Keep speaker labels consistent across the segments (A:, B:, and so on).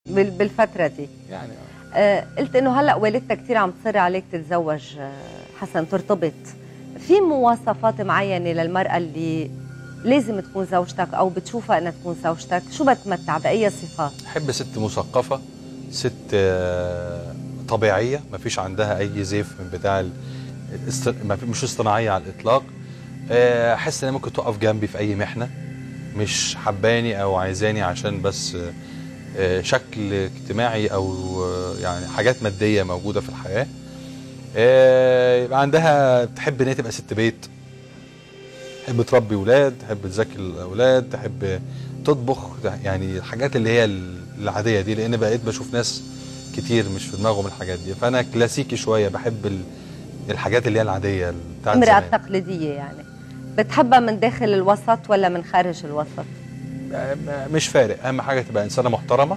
A: بال- بالفتره دي
B: يعني
A: آه، قلت انه هلا والدتك كثير عم تصر عليك تتزوج آه، حسن ترتبط في مواصفات معينه للمراه اللي لازم تكون زوجتك او بتشوفها انها تكون زوجتك شو بتمتع باي صفات
B: احب ست مثقفه ست آه، طبيعيه ما فيش عندها اي زيف من بتاع ال- الاست- ما في- مش اصطناعيه على الاطلاق آه، احس انها ممكن تقف جنبي في اي محنه مش حباني او عايزاني عشان بس آه، آه، شكل اجتماعي او آه، يعني حاجات ماديه موجوده في الحياه آه، يبقى عندها تحب ان هي تبقى ست بيت تحب تربي ولاد تحب تذاكر الاولاد تحب تطبخ يعني الحاجات اللي هي العاديه دي لان بقيت بشوف ناس كتير مش في دماغهم الحاجات دي فانا كلاسيكي شويه بحب ال- الحاجات اللي هي العاديه بتاعت
A: امراه
B: زمان
A: تقليديه يعني بتحبها من داخل الوسط ولا من خارج الوسط
B: آه، مش فارق اهم حاجه تبقى انسانه محترمه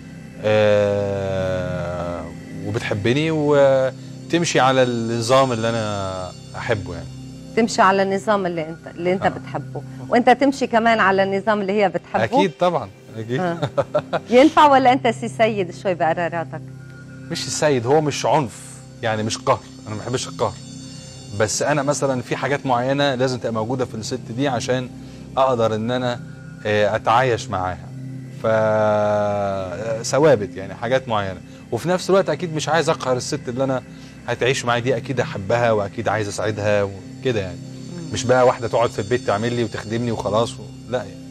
B: آه، وبتحبني وتمشي على النظام اللي انا احبه يعني
A: تمشي على النظام اللي انت اللي انت
B: آه.
A: بتحبه وانت تمشي كمان على النظام اللي هي بتحبه
B: اكيد طبعا اكيد
A: آه. ينفع ولا انت سي سيد شوي بقراراتك
B: مش السيد هو مش عنف يعني مش قهر انا ما بحبش القهر بس انا مثلا في حاجات معينه لازم تبقى موجوده في الست دي عشان اقدر ان انا آه، اتعايش معاها ف ثوابت يعني حاجات معينه وفي نفس الوقت اكيد مش عايز اقهر الست اللي انا هتعيش معايا دي اكيد احبها واكيد عايز اساعدها وكده يعني مش بقى واحده تقعد في البيت تعمل لي وتخدمني وخلاص و... لا يعني